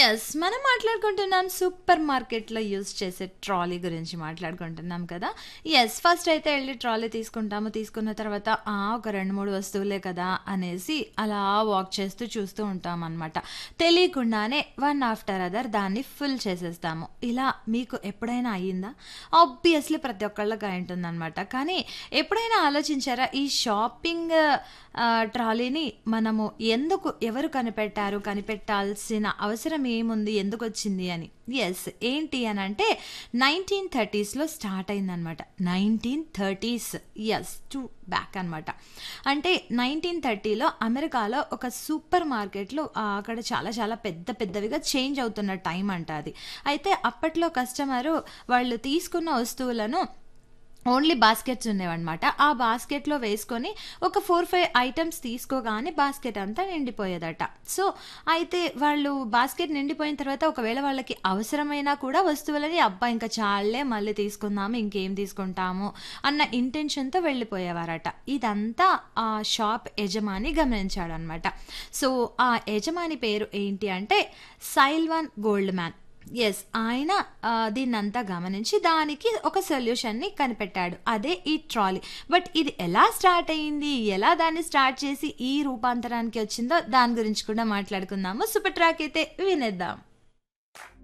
Yes. మనం మాట్లాడుకుంటున్నాం super మార్కెట్‌లో యూజ్ చేసే ట్రాలీ గురించి మాట్లాడుకుంటున్నాం కదా! యెస్. ఫస్ట్ అయితే ఎళ్లి ట్రాలీ తీసుకుంటాము. తీసుకున్న తర్వాత ఆ! ఒక 2, 3 వస్తువులే కదా! అనేసి అలా వాక్ చేస్తూ చూస్తూ ఉంటామనమాట. తెలియకుండానే వన్ ఆఫ్టర్ అదర్ దాన్ని ఫుల్ చేసేస్తాము. ఇలా మీకు ఎప్పుడైనా అయిందా? ఆబ్వియస్‌లీ ప్రతి ఒక్కళ్ళకి అయుంటుందనమాట. కానీ ఎప్పుడైనా ఆలోచించారా ఈ షాపింగ్ ఆహ్, ట్రాలీని మనము ఎందుకు ఎవరు కనిపెట్టారు? కనిపెట్టాల్సిన అవసరం ఏముంది? ఎందుకొచ్చింది అని? యెస్. ఏంటి అనంటే 1930స్‌లో స్టార్ట్ అయిందనమాట. 1930స్ యెస్. టు బ్యాక్ అనమాట. అంటే 1930లో అమెరికాలో ఒక సూపర్ మార్కెట్‌లో ఆహ్, అక్కడ చాలా చాలా పెద్ద పెద్దవిగా చేంజ్ అవుతున్న టైం అంట అది. అయితే అప్పట్లో కస్టమరు వాళ్ళు తీసుకున్న వస్తువులను ఓన్లీ బాస్కెట్స్ ఉండేవన్నమాట. ఆ బాస్కెట్‌లో వేసుకొని ఒక 4, 5 ఐటెమ్స్ తీసుకోగానే బాస్కెట్ అంతా నిండిపోయేదట. సో, అయితే వాళ్ళు బాస్కెట్ నిండిపోయిన తర్వాత ఒకవేళ వాళ్ళకి అవసరమైనా కూడా వస్తువులని అబ్బా! ఇంక చాలులే మళ్ళీ తీసుకుందాము. ఇంకేం తీసుకుంటాము అన్న ఇంటెన్షన్‌తో వెళ్ళిపోయేవారట. ఇదంతా ఆ షాప్ యజమాని గమనించాడనమాట. సో, ఆ యజమాని పేరు ఏంటి అంటే సైల్వాన్ గోల్డ్‌మ్యాన్. యెస్. ఆయన ఆహ్, దీన్నంతా గమనించి దానికి ఒక సొల్యూషన్‌ని కనిపెట్టాడు. అదే ఈ ట్రాలీ. బట్ ఇది ఎలా స్టార్ట్ అయింది? ఎలా దాన్ని స్టార్ట్ చేసి ఈ రూపాంతరానికి వచ్చిందో దాని గురించి కూడా మాట్లాడుకుందాము. సూపర్ ట్రాక్ అయితే వినేద్దాం.